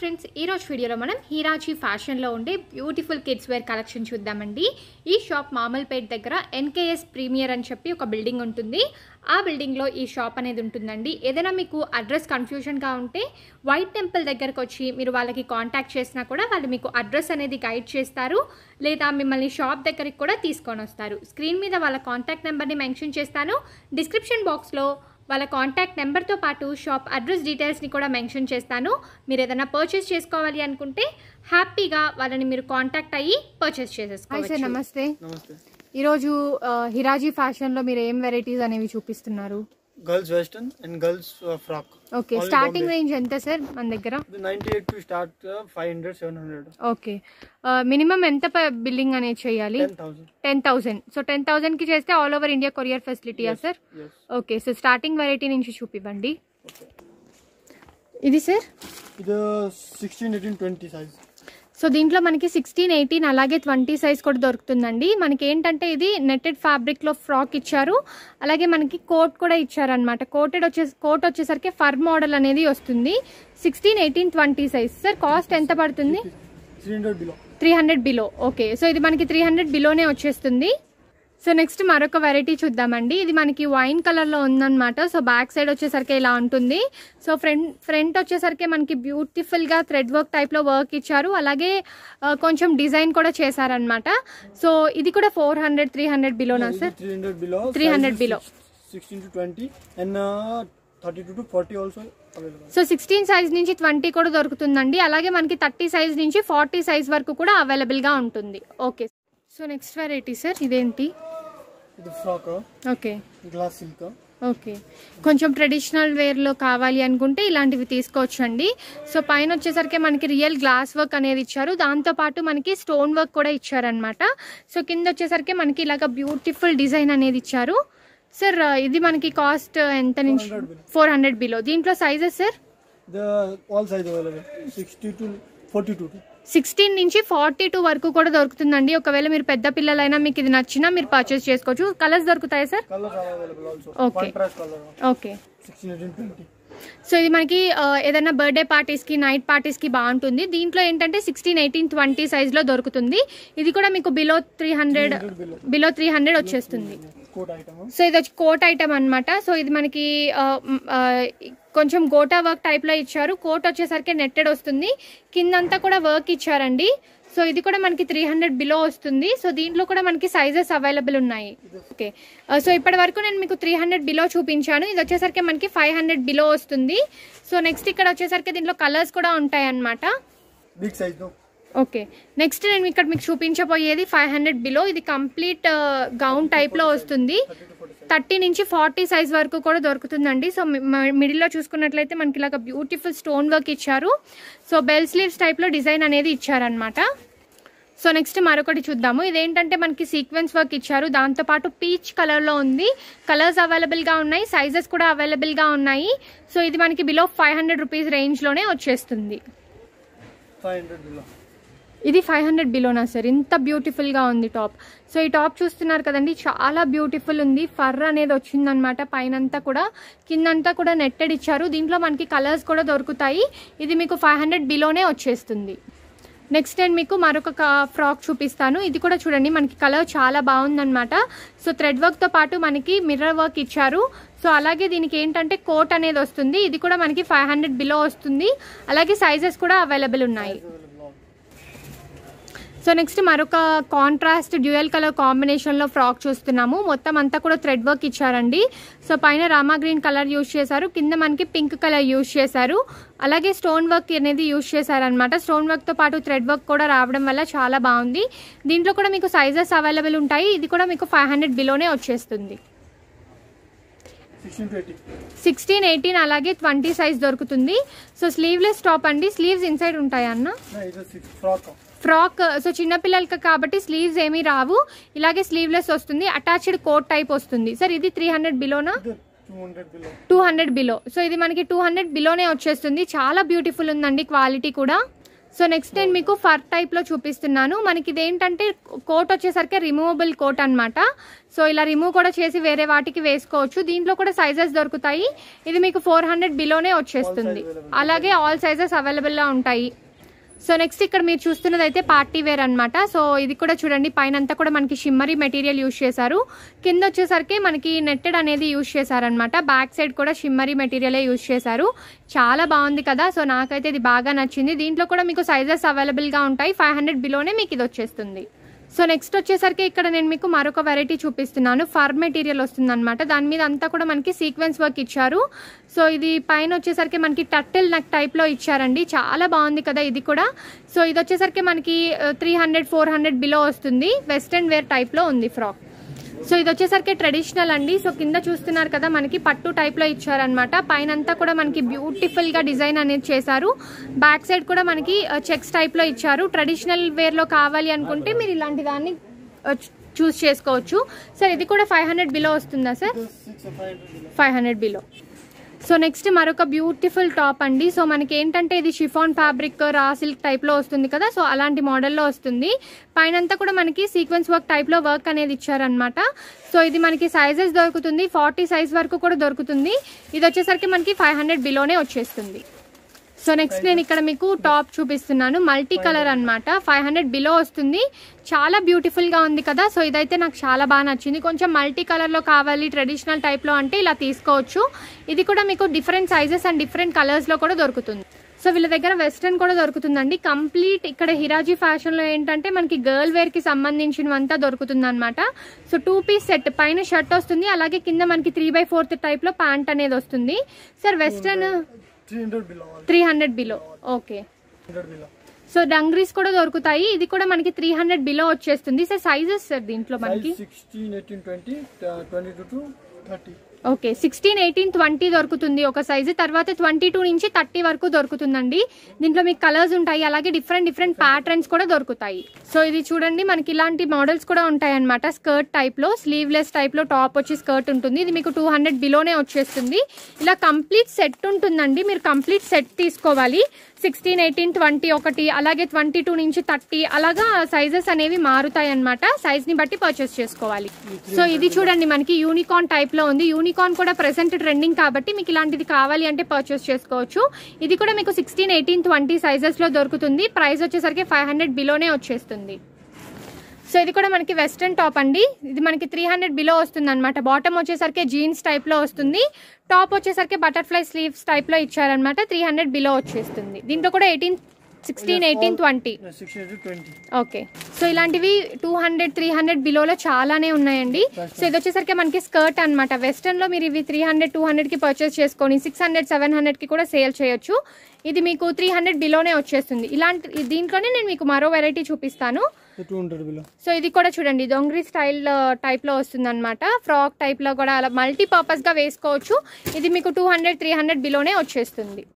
Friends ఈరోజు వీడియోలో మనం హీరాచి ఫ్యాషన్లో ఉండే బ్యూటిఫుల్ కిడ్స్ వేర్ కలెక్షన్ చూద్దామండి ఈ షాప్ మామూలుపేట్ దగ్గర ఎన్కేఎస్ ప్రీమియర్ అని చెప్పి ఒక బిల్డింగ్ ఉంటుంది ఆ బిల్డింగ్లో ఈ షాప్ అనేది ఉంటుందండి ఏదైనా మీకు అడ్రస్ కన్ఫ్యూజన్గా ఉంటే వైట్ టెంపుల్ దగ్గరకు వచ్చి మీరు వాళ్ళకి కాంటాక్ట్ చేసినా కూడా వాళ్ళు మీకు అడ్రస్ అనేది గైడ్ చేస్తారు లేదా మిమ్మల్ని షాప్ దగ్గరికి కూడా తీసుకొని వస్తారు స్క్రీన్ మీద వాళ్ళ కాంటాక్ట్ నెంబర్ని మెన్షన్ చేస్తాను డిస్క్రిప్షన్ బాక్స్లో వాళ్ళ కాంటాక్ట్ నెంబర్తో పాటు షాప్ అడ్రస్ డీటెయిల్స్ని కూడా మెన్షన్ చేస్తాను మీరు ఏదైనా పర్చేస్ చేసుకోవాలి అనుకుంటే హ్యాపీగా వాళ్ళని మీరు కాంటాక్ట్ అయ్యి పర్చేస్ హాయ్ సార్ చేసేసుకోవచ్చు నమస్తే నమస్తే ఈరోజు ఆ, హిరాజీ ఫ్యాషన్లో మీరు ఏం వెరైటీస్ అనేవి చూపిస్తున్నారు girls western and girls frock okay starting range ఎంత సార్ మన దగ్గర ninety eight to start five hundred seven hundred okay minimum ఎంత బిల్లింగ్ అనేది చేయాలి ten thousand ten thousand so ten థౌసండ్కి చేస్తే ఆల్ ఓవర్ ఇండియా కొరియర్ ఫెసిలిటీయా sir yes okay so starting variety నుంచి చూపివ్వండి ఇది సార్ ఇది sixteen eighteen twenty size so దీంట్లో మనకి సిక్స్టీన్ ఎయిటీన్ అలాగే ట్వంటీ సైజ్ కూడా దొరుకుతుందండి మనకి ఏంటంటే ఇది నెట్టెడ్ ఫ్యాబ్రిక్లో ఫ్రాక్ ఇచ్చారు అలాగే మనకి కోట్ కూడా ఇచ్చారనమాట కోటెడ్ వచ్చే కోట్ వచ్చేసరికి ఫర్ మోడల్ అనేది వస్తుంది sixteen eighteen twenty size sir cost ఎంత పడుతుంది three hundred below three hundred below okay so ఇది మనకి త్రీ హండ్రెడ్ బిలోనే వచ్చేస్తుంది సో నెక్స్ట్ మరొక వెరైటీ చూద్దామండి ఇది మనకి వైన్ కలర్లో ఉందన్నమాట సో బ్యాక్ సైడ్ వచ్చేసరికి ఇలా ఉంటుంది సో ఫ్రంట్ ఫ్రంట్ వచ్చేసరికి మనకి బ్యూటిఫుల్గా థ్రెడ్ వర్క్ టైప్లో వర్క్ ఇచ్చారు అలాగే ఆ, కొంచెం డిజైన్ కూడా చేశారనమాట సో ఇది కూడా ఫోర్ హండ్రెడ్ త్రీ హండ్రెడ్ బిలోనా sir three hundred below 300 below. Sixteen to twenty and thirty two to forty also available so sixteen size నుంచి ట్వంటీ కూడా దొరుకుతుందండి అలాగే మనకి థర్టీ సైజ్ నుంచి ఫార్టీ సైజ్ వరకు కూడా అవైలబుల్గా ఉంటుంది okay so next variety sir ఇదేంటి ఇది frock okay glass silk okay కొంచెం ట్రెడిషనల్ వేర్లో కావాలి అనుకుంటే ఇలాంటివి తీసుకోవచ్చు అండి సో పైన వచ్చేసరికి మనకి రియల్ గ్లాస్ వర్క్ అనేది ఇచ్చారు దాంతోపాటు మనకి స్టోన్ వర్క్ కూడా ఇచ్చారనమాట సో కింద వచ్చేసరికి మనకి ఇలాగ బ్యూటిఫుల్ డిజైన్ అనేది ఇచ్చారు సార్ ఇది మనకి కాస్ట్ ఎంత నుంచి 400 below. ఫోర్ హండ్రెడ్ బిలో దీంట్లో sizes sir the all size available sixty to forty two sixteen నుంచి ఫార్టీ టూ వరకు కూడా దొరుకుతుందండి ఒకవేళ మీరు పెద్ద పిల్లలైనా మీకు ఇది నచ్చినా మీరు పర్చేస్ చేసుకోవచ్చు కలర్స్ దొరుకుతాయి sir colours available also Okay. Contrast colour okay sixteen eighteen twenty so ఇది మనకి ఆ, ఏదైనా బర్త్డే పార్టీస్కి నైట్ పార్టీస్కి బాగుంటుంది దీంట్లో ఏంటంటే సిక్స్టీన్ ఎయిటీన్ ట్వంటీ సైజ్లో దొరుకుతుంది ఇది కూడా మీకు below three hundred below below three hundred వచ్చేస్తుంది కోట్ ఐటమ్ సో ఇది వచ్చి కోట్ ఐటమ్ అన్నమాట సో ఇది మనకి ఆ, మ్, ఆ, కొంచెం గోటా వర్క్ టైప్లో ఇచ్చారు కోట్ వచ్చేసరికి నెట్టెడ్ వస్తుంది కిందంతా కూడా వర్క్ ఇచ్చారండి సో ఇది కూడా మనకి త్రీ హండ్రెడ్ బిలో వస్తుంది సో దీంట్లో కూడా మనకి సైజెస్ అవైలబుల్ ఉన్నాయి ఓకే ఆ, సో ఇప్పటి వరకు నేను మీకు త్రీ హండ్రెడ్ బిలో చూపించాను ఇది వచ్చేసరికి మనకి ఫైవ్ హండ్రెడ్ బిలో వస్తుంది సో నెక్స్ట్ ఇక్కడ వచ్చేసరికి దీంట్లో కలర్స్ కూడా ఉంటాయి అన్నమాట big size no okay next నేను ఇక్కడ మీకు చూపించబోయేది ఫైవ్ హండ్రెడ్ బిలో ఇది కంప్లీట్ గౌన్ టైప్లో వస్తుంది థర్టీ నుంచి ఫార్టీ సైజ్ వరకు కూడా దొరుకుతుందండి సో మిడిల్లో చూసుకున్నట్లయితే మనకి ఇలాగ బ్యూటిఫుల్ స్టోన్ వర్క్ ఇచ్చారు సో బెల్ స్లీవ్స్ టైప్లో డిజైన్ అనేది ఇచ్చారనమాట సో నెక్స్ట్ మరొకటి చూద్దాము ఇదేంటంటే మనకి సీక్వెన్స్ వర్క్ ఇచ్చారు దాంతోపాటు పీచ్ కలర్లో ఉంది కలర్స్ అవైలబుల్గా ఉన్నాయి సైజెస్ కూడా అవైలబుల్గా ఉన్నాయి సో ఇది మనకి బిలో ఫైవ్ హండ్రెడ్ రూపీస్ రేంజ్లోనే వచ్చేస్తుంది ఫైవ్ హండ్రెడ్ బిలో ఇది ఫైవ్ హండ్రెడ్ బిలోనా సార్ ఇంత బ్యూటిఫుల్గా ఉంది టాప్ సో ఈ టాప్ చూస్తున్నారు కదండి చాలా బ్యూటిఫుల్ ఉంది ఫర్ అనేది వచ్చిందనమాట పైనంతా కూడా కిందంతా కూడా నెట్టెడ్ ఇచ్చారు దీంట్లో మనకి కలర్స్ కూడా దొరుకుతాయి ఇది మీకు ఫైవ్ హండ్రెడ్ బిలోనే వచ్చేస్తుంది నెక్స్ట్ నేను మీకు మరొక క- ఫ్రాక్ చూపిస్తాను ఇది కూడా చూడండి మనకి కలర్ చాలా బాగుందన్నమాట సో థ్రెడ్ వర్క్తో పాటు మనకి మిర్రర్ వర్క్ ఇచ్చారు సో అలాగే దీనికి ఏంటంటే కోట్ అనేది వస్తుంది ఇది కూడా మనకి ఫైవ్ హండ్రెడ్ బిలో వస్తుంది అలాగే సైజెస్ కూడా అవైలబుల్ ఉన్నాయి సో నెక్స్ట్ మరొక కాంట్రాస్ట్ డ్యూయల్ కలర్ కాంబినేషన్లో ఫ్రాక్ చూస్తున్నాము మొత్తం అంతా కూడా థ్రెడ్ వర్క్ ఇచ్చారండి సో పైన రామా గ్రీన్ కలర్ యూజ్ చేశారు కింద మనకి పింక్ కలర్ యూజ్ చేశారు అలాగే స్టోన్ వర్క్ అనేది యూజ్ చేశారనమాట స్టోన్ వర్క్తో పాటు థ్రెడ్ వర్క్ కూడా రావడం వల్ల చాలా బాగుంది దీంట్లో కూడా మీకు సైజెస్ అవైలబుల్ ఉంటాయి ఇది కూడా మీకు ఫైవ్ హండ్రెడ్ బిలోనే వచ్చేస్తుంది sixteen to eighty sixteen eighteen అలాగే ట్వంటీ సైజ్ దొరుకుతుంది సో స్లీవ్లెస్ టాప్ అండి స్లీవ్స్ ఇన్సైడ్ ఉంటాయా అన్న ఇది సిక్స్ ఫ్రాక్ ఫ్రాక్ సో చిన్నపిల్లలకి కాబట్టి స్లీవ్స్ ఏమీ రావు ఇలాగే స్లీవ్లెస్ వస్తుంది అటాచ్డ్ కోట్ టైప్ వస్తుంది సార్ ఇది త్రీ హండ్రెడ్ బిలోనా ఇది two hundred below two hundred below so ఇది మనకి టూ హండ్రెడ్ బిలోనే వచ్చేస్తుంది చాలా బ్యూటిఫుల్ ఉందండి క్వాలిటీ కూడా సో నెక్స్ట్ నేను మీకు ఫర్ టైప్లో చూపిస్తున్నాను మనకి ఇదేంటంటే కోట్ వచ్చేసరికి రిమూవబుల్ కోట్ అన్నమాట సో ఇలా రిమూవ్ కూడా చేసి వేరే వాటికి వేసుకోవచ్చు దీంట్లో కూడా సైజెస్ దొరుకుతాయి ఇది మీకు ఫోర్ హండ్రెడ్ బిలోనే వచ్చేస్తుంది అలాగే ఆల్ సైజెస్ అవైలబుల్గా ఉంటాయి సో నెక్స్ట్ ఇక్కడ మీరు చూస్తున్నది అయితే పార్టీ వేర్ అనమాట సో ఇది కూడా చూడండి పైన అంతా కూడా మనకి షిమ్మరీ మెటీరియల్ యూజ్ చేశారు కింద వచ్చేసరికి మనకి నెట్టెడ్ అనేది యూజ్ చేశారనమాట బ్యాక్ సైడ్ కూడా షిమ్మరీ మెటీరియలే యూజ్ చేశారు చాలా బాగుంది కదా సో నాకైతే ఇది బాగా నచ్చింది దీంట్లో కూడా మీకు సైజెస్ అవైలబుల్గా ఉంటాయి ఫైవ్ హండ్రెడ్ బిలోనే మీకు ఇది వచ్చేస్తుంది సో నెక్స్ట్ వచ్చేసరికి ఇక్కడ నేను మీకు మరొక వెరైటీ చూపిస్తున్నాను ఫర్ మెటీరియల్ వస్తుంది అనమాట దాని మీద అంతా కూడా మనకి సీక్వెన్స్ వర్క్ ఇచ్చారు సో ఇది పైన వచ్చేసరికి మనకి టర్టిల్ నెక్ టైప్లో ఇచ్చారండి చాలా బాగుంది కదా ఇది కూడా సో ఇది వచ్చేసరికి మనకి three hundred four hundred below వస్తుంది వెస్ట్రన్ వేర్ టైప్లో ఉంది ఫ్రాక్ సో ఇది వచ్చేసరికి ట్రెడిషనల్ అండి సో కింద చూస్తున్నారు కదా మనకి పట్టు టైప్లో ఇచ్చారనమాట పైన అంతా కూడా మనకి బ్యూటిఫుల్గా డిజైన్ అనేది చేశారు బ్యాక్ సైడ్ కూడా మనకి చెక్స్ టైప్లో ఇచ్చారు ట్రెడిషనల్ వేర్లో కావాలి అనుకుంటే మీరు ఇలాంటి దాన్ని చూస్ చేసుకోవచ్చు సార్ ఇది కూడా ఫైవ్ హండ్రెడ్ బిలో వస్తుందా sir six five hundred five hundred below so next మరొక బ్యూటిఫుల్ టాప్ అండి సో మనకి ఏంటంటే ఇది షిఫాన్ ఫ్యాబ్రిక్ రా సిల్క్ టైప్లో వస్తుంది కదా సో అలాంటి మోడల్లో వస్తుంది పైనంతా కూడా మనకి సీక్వెన్స్ వర్క్ టైప్లో వర్క్ అనేది ఇచ్చారనమాట సో ఇది మనకి సైజెస్ దొరుకుతుంది ఫార్టీ సైజ్ వరకు కూడా దొరుకుతుంది ఇది వచ్చేసరికి మనకి ఫైవ్ హండ్రెడ్ బిలోనే వచ్చేస్తుంది సో నెక్స్ట్ నేను ఇక్కడ మీకు టాప్ చూపిస్తున్నాను మల్టీ కలర్ అన్నమాట ఫైవ్ హండ్రెడ్ బిలో వస్తుంది చాలా బ్యూటిఫుల్గా ఉంది కదా సో ఇదైతే నాకు చాలా బాగా నచ్చింది కొంచెం మల్టీ కలర్లో కావాలి ట్రెడిషనల్ టైప్లో అంటే ఇలా తీసుకోవచ్చు ఇది కూడా మీకు డిఫరెంట్ సైజెస్ అండ్ డిఫరెంట్ కలర్స్లో కూడా దొరుకుతుంది సో వీళ్ళ దగ్గర వెస్ట్రన్ కూడా దొరుకుతుందండి కంప్లీట్ ఇక్కడ హిరాజీ ఫ్యాషన్లో ఏంటంటే మనకి గర్ల్ వేర్కి సంబంధించినవంతా దొరుకుతుంది అనమాట సో టూ పీస్ సెట్ పైన షర్ట్ వస్తుంది అలాగే కింద మనకి త్రీ బై ఫోర్త్ టైప్లో ప్యాంట్ అనేది వస్తుంది sir western three hundred below three hundred below okay hundred below so dungarees కూడా దొరుకుతాయి ఇది కూడా మనకి త్రీ హండ్రెడ్ బిలో వచ్చేస్తుంది సార్ సైజెస్ సార్ దీంట్లో మనకి size sixteen eighteen twenty twenty two to thirty okay sixteen eighteen twenty దొరుకుతుంది ఒక సైజు తర్వాత ట్వంటీ టూ నుంచి థర్టీ వరకు దొరుకుతుందండి దీంట్లో మీకు కలర్స్ ఉంటాయి అలాగే డిఫరెంట్ డిఫరెంట్ ప్యాటర్న్స్ కూడా దొరుకుతాయి సో ఇది చూడండి మనకి ఇలాంటి మోడల్స్ కూడా ఉంటాయి అనమాట స్కర్ట్ టైప్లో స్లీవ్లెస్ టైప్లో టాప్ వచ్చి స్కర్ట్ ఉంటుంది ఇది మీకు టూ హండ్రెడ్ బిలోనే వచ్చేస్తుంది ఇలా కంప్లీట్ సెట్ ఉంటుందండి మీరు కంప్లీట్ సెట్ తీసుకోవాలి సిక్స్టీన్ ఎయిటీన్ ట్వంటీ ఒకటి అలాగే ట్వంటీ టూ నుంచి థర్టీ అలాగా సైజెస్ అనేవి మారుతాయి అనమాట సైజ్ని బట్టి పర్చేస్ చేసుకోవాలి సో ఇది చూడండి మనకి యూనికార్న్ టైప్లో ఉంది యూనికార్న్ కూడా ప్రెసెంట్ ట్రెండింగ్ కాబట్టి మీకు ఇలాంటిది కావాలి అంటే పర్చేస్ చేసుకోవచ్చు ఇది కూడా మీకు సిక్స్టీన్ ఎయిటీన్ ట్వంటీ సైజెస్లో దొరుకుతుంది ప్రైస్ వచ్చేసరికి ఫైవ్ హండ్రెడ్ బిలోనే వచ్చేస్తుంది సో ఇది కూడా మనకి వెస్ట్రన్ టాప్ అండి ఇది మనకి త్రీ హండ్రెడ్ బిలో వస్తుంది అనమాట బాటమ్ వచ్చేసరికి జీన్స్ టైప్లో వస్తుంది టాప్ వచ్చేసరికి బటర్ఫ్లై స్లీవ్స్ టైప్లో ఇచ్చారనమాట త్రీ హండ్రెడ్ బిలో వచ్చేస్తుంది దీంట్లో కూడా eighteen sixteen eighteen twenty sixteen to twenty okay so ఇలాంటివి టూ హండ్రెడ్ త్రీ హండ్రెడ్ బిలోలో చాలానే ఉన్నాయండి సో ఇది వచ్చేసరికి మనకి స్కర్ట్ అనమాట వెస్టర్న్లో మీరు ఇవి త్రీ హండ్రెడ్ టూ హండ్రెడ్కి పర్చేస్ చేసుకొని సిక్స్ హండ్రెడ్ సెవెన్ హండ్రెడ్కి కూడా సేల్ చేయొచ్చు ఇది మీకు త్రీ హండ్రెడ్ బిలోనే వచ్చేస్తుంది ఇలాంటి దీంట్లోనే నేను మీకు మరో వెరైటీ చూపిస్తాను టూ హండ్రెడ్ బిలో సో ఇది కూడా చూడండి దొంగరి స్టైల్ టైప్లో వస్తుంది అనమాట ఫ్రాక్ టైప్లో కూడా అలా మల్టీపర్పస్గా వేసుకోవచ్చు ఇది మీకు టూ హండ్రెడ్ త్రీ హండ్రెడ్ బిలోనే వచ్చేస్తుంది